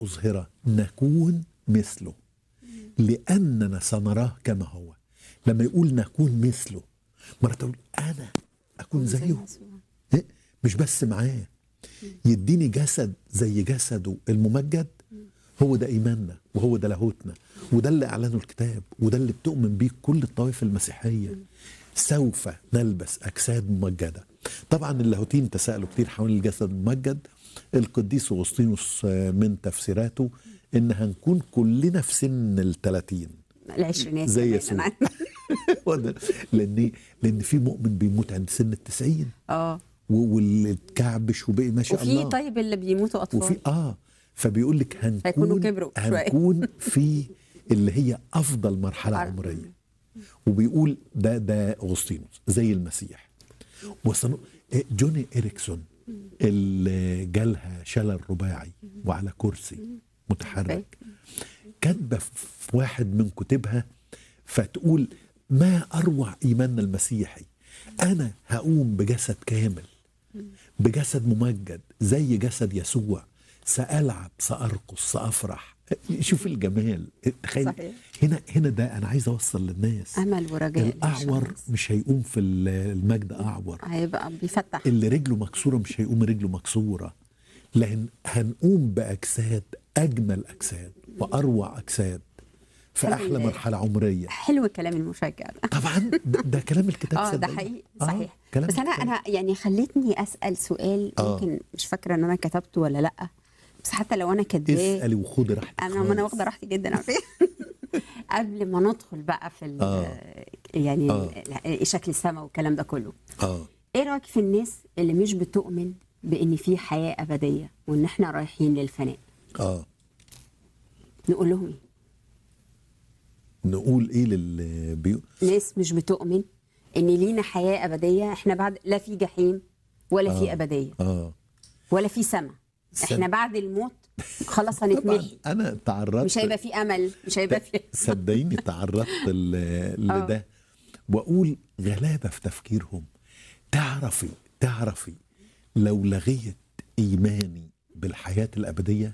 أظهر نكون مثله لأننا سنراه كما هو لما يقول نكون مثله مرة تقول أنا أكون زيه يسوع. إيه؟ مش بس معاه يديني جسد زي جسده الممجد هو ده ايماننا وهو ده لاهوتنا وده اللي اعلنه الكتاب وده اللي بتؤمن بيه كل الطوائف المسيحيه سوف نلبس اجساد ممجده طبعا اللاهوتيين تساءلوا كتير حول الجسد الممجد القديس اغسطينوس آه، من تفسيراته ان هنكون كلنا في سن الثلاثين العشرينات زي كمان. يسوع. أنا- وده- لان لان في مؤمن بيموت عند سن التسعين اه و- واللي اتكعبش وبقي ما شاء وفي الله طيب اللي بيموتوا اطفال وفي اه فبيقول لك هيكونوا هنكون كبروا شوية. هنكون في اللي هي افضل مرحله عارف. عمريه وبيقول ده ده اغسطينوس زي المسيح وصنو إيه، جوني اريكسون اللي جالها شلل رباعي وعلى كرسي متحرك كاتبه في واحد من كتبها فتقول ما اروع ايماننا المسيحي انا هقوم بجسد كامل بجسد ممجد زي جسد يسوع سألعب سأرقص سأفرح شوف الجمال تخيل صحيح. هنا هنا ده انا عايز اوصل للناس امل ورجاء الاعور للشخص. مش هيقوم في المجد اعور هيبقى بيفتح اللي رجله مكسوره مش هيقوم رجله مكسوره لان هنقوم باجساد اجمل اجساد واروع اجساد في حلو احلى ال- مرحله عمريه حلو الكلام المشجع ده طبعا ده, ده كلام الكتاب اه ده صدقني. حقيقي آه، صحيح كلام بس انا الكتاب. انا يعني خلتني اسال سؤال آه. ممكن مش فاكره ان انا كتبته ولا لا بس حتى لو انا كاتباه اسالي وخدي راحتك انا ما انا خالص. واخده راحتي جدا على فكره قبل ما ندخل بقى في ال- آه. يعني آه. ال- شكل السماء والكلام ده كله اه ايه رايك في الناس اللي مش بتؤمن بان في حياه ابديه وان احنا رايحين للفناء اه نقول لهم ايه نقول ايه لل بيو... ناس مش بتؤمن ان لينا حياه ابديه احنا بعد لا في جحيم ولا في آه. ابديه اه ولا في سماء سم- احنا بعد الموت خلاص طبعا هنتمحي انا تعرضت مش هيبقى في امل مش هيبقى في صدقيني تعرضت ل- آه. لده واقول غلابه في تفكيرهم تعرفي تعرفي لو لغيت ايماني بالحياه الابديه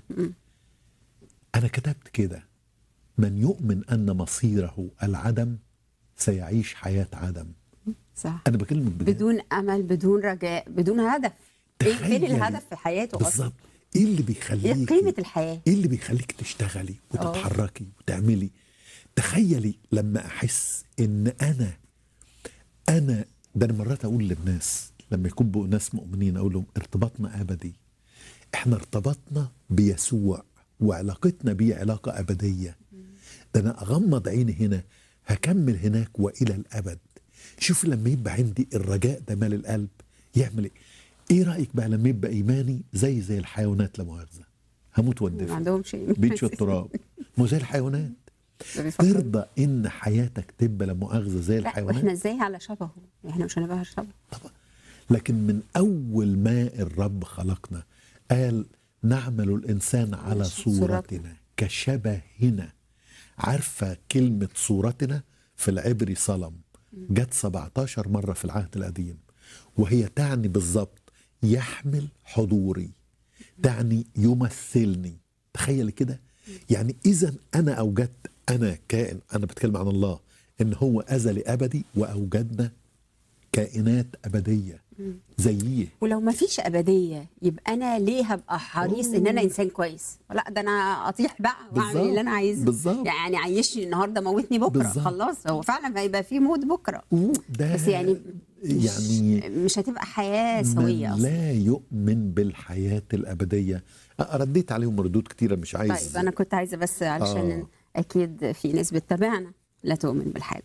انا كتبت كده من يؤمن ان مصيره العدم سيعيش حياه عدم صح انا بكلمك بجد بدون امل بدون رجاء بدون هدف ايه فين تخيلي. الهدف في حياته اصلا بالظبط ايه اللي ايه بيخليكي قيمه الحياه ايه اللي بيخليك تشتغلي وتتحركي وتعملي تخيلي لما احس ان انا انا ده انا مرات اقول للناس لما يكون بقوا ناس مؤمنين اقول لهم ارتباطنا ابدي احنا ارتبطنا بيسوع وعلاقتنا بيه علاقه ابديه ده انا اغمض عيني هنا هكمل هناك والى الابد شوف لما يبقى عندي الرجاء ده مال القلب يعمل ايه ايه رايك بقى لما يبقى ايماني زي زي الحيوانات لا مؤاخذه هموت ما واندفن عندهمش ايه بيتش التراب مو زي الحيوانات ده بيفكر. ترضى ان حياتك تبقى لا مؤاخذه زي لا واحنا الحيوانات ازاي على شبهه احنا مش هنبقى شبهه طبعا لكن من اول ما الرب خلقنا قال نعمل الانسان على صورتنا. صورتنا كشبهنا عارفه كلمه صورتنا في العبري صلم جت 17 مره في العهد القديم وهي تعني بالظبط يحمل حضوري تعني يمثلني تخيل كده يعني اذا انا اوجدت انا كائن انا بتكلم عن الله ان هو ازلي ابدي واوجدنا كائنات ابديه زييه ولو ما فيش ابديه يبقى انا ليه هبقى حريص ان انا انسان كويس لا ده انا اطيح بقى واعمل بالظبط. اللي انا عايزه بالظبط. يعني عيشني النهارده موتني بكره بالظبط. خلاص هو فعلا هيبقى في موت بكره ده بس يعني مش يعني مش هتبقى حياه من سويه اصلا لا يؤمن بالحياه الابديه أه، رديت عليهم ردود كتيره مش عايز طيب انا كنت عايزه بس علشان آه. اكيد في ناس بتتابعنا لا تؤمن بالحاجه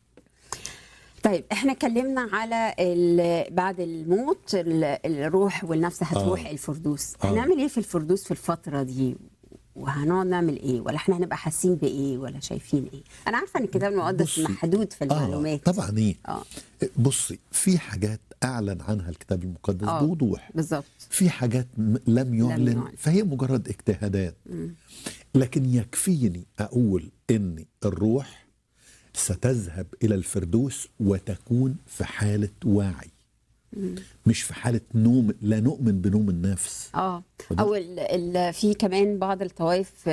طيب احنا اتكلمنا على ال- بعد الموت ال- الروح والنفس هتروح آه. الفردوس آه. هنعمل ايه في الفردوس في الفتره دي وهنقعد نعمل ايه ولا احنا هنبقى حاسين بايه ولا شايفين ايه انا عارفه ان الكتاب المقدس بصي. محدود في المعلومات آه طبعا ايه اه بصي في حاجات اعلن عنها الكتاب المقدس آه. بوضوح بالظبط في حاجات م- لم يعلن يعلن. فهي مجرد اجتهادات لكن يكفيني اقول ان الروح ستذهب الى الفردوس وتكون في حاله وعي مش في حاله نوم لا نؤمن بنوم النفس اه فده- او ال ال في كمان بعض الطوائف